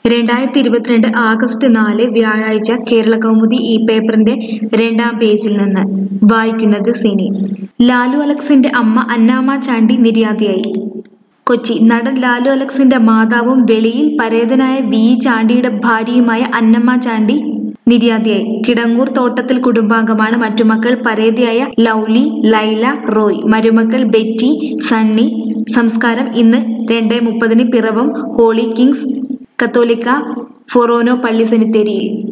രണ്ടായിരത്തി ഇരുപത്തിരണ്ട് ആഗസ്റ്റ് നാല് വ്യാഴാഴ്ച കേരള കൗമുദി ഈ പേപ്പറിന്റെ രണ്ടാം പേജിൽ നിന്ന് വായിക്കുന്നത് സിനി ലാലു അലക്സിന്റെ അമ്മ അന്നാമ്മ ചാണ്ടി നിര്യാതയായി കൊച്ചി നടൻ ലാലു അലക്സിന്റെ മാതാവും വെളിയിൽ പരേതനായ വി ഇ ചാണ്ടിയുടെ ഭാര്യയുമായ അന്നമ്മ ചാണ്ടി നിര്യാതയായി കിടങ്ങൂർ തോട്ടത്തിൽ കുടുംബാംഗമാണ് മറ്റു മക്കൾ പരേതയായ ലൗലി ലൈല റോയ് മരുമക്കൾ ബെറ്റി സണ്ണി സംസ്കാരം ഇന്ന് രണ്ട് മുപ്പതിന് പിറവം ഹോളി കിങ്സ് കത്തോലിക്ക ഫൊറോനോ പള്ളി സെമിത്തേരിയിൽ